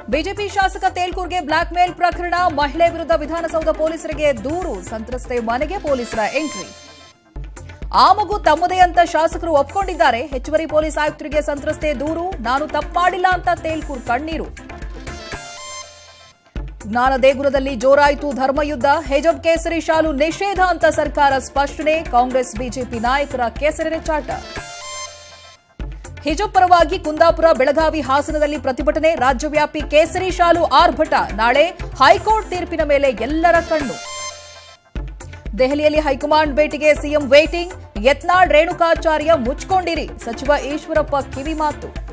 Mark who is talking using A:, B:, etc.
A: BJP ಶಾಸಕ ತೇಲ್ಕೂರ್ಗೆ black mail ಪ್ರಕರಣ ಮಹಿಳೆ ವಿರುದ್ಧ ವಿಧಾನಸೌಧ ಪೊಲೀಸರಿಗೆ ದೂರು ಸಂತ್ರಸ್ತೆ ಮನೆಗೆ ಪೊಲೀಸರ ಎಂಟ್ರಿ ಆ ಮಗು ತಮ್ಮದೇ ಅಂತ ಶಾಸಕರು ಒಪ್ಕೊಂಡಿದ್ದಾರೆ ಹೆಚ್ಚುವರಿ ಪೊಲೀಸ್ ಆಯುಕ್ತರಿಗೆ ಸಂತ್ರಸ್ತೆ ದೂರು ನಾನು ತಪ್ಪು ಮಾಡಿಲ್ಲ ಅಂತ ತೇಲ್ಕೂರ್ ಕಣ್ಣೀರು ಜ್ಞಾನದೇಗುಲದಲ್ಲಿ ಜೋರಾಯಿತು ಧರ್ಮಯುದ್ಧ ಹೆಜಬ್ ಕೇಸರಿ ಶಾಲು ನಿಷೇಧ ಅಂತ ಸರ್ಕಾರ ಸ್ಪಷ್ಟನೆ ಕಾಂಗ್ರೆಸ್ ಬಿಜೆಪಿ ನಾಯಕರ ಕೇಸರಿ ಚಾಟ ಹಿಜಬ್ ಪರವಾಗಿ ಕುಂದಾಪುರ ಬೆಳಗಾವಿ ಹಾಸನದಲ್ಲಿ ಪ್ರತಿಭಟನೆ ರಾಜ್ಯವ್ಯಾಪಿ ಕೇಸರಿ ಶಾಲು ಆರ್ಭಟ ನಾಳೆ ಹೈಕೋರ್ಟ್ ತೀರ್ಪಿನ ಮೇಲೆ ಎಲ್ಲರ ಕಣ್ಣು ದೆಹಲಿಯಲ್ಲಿ ಹೈಕಮಾಂಡ್ ಭೇಟಿಗೆ ಸಿಎಂ ವೇಟಿಂಗ್ ಯತ್ನಾಳ್ ರೇಣುಕಾಚಾರ್ಯ ಮುಚ್ಕೊಂಡಿರಿ ಸಚಿವ ಈಶ್ವರಪ್ಪ ಕಿವಿಮಾತು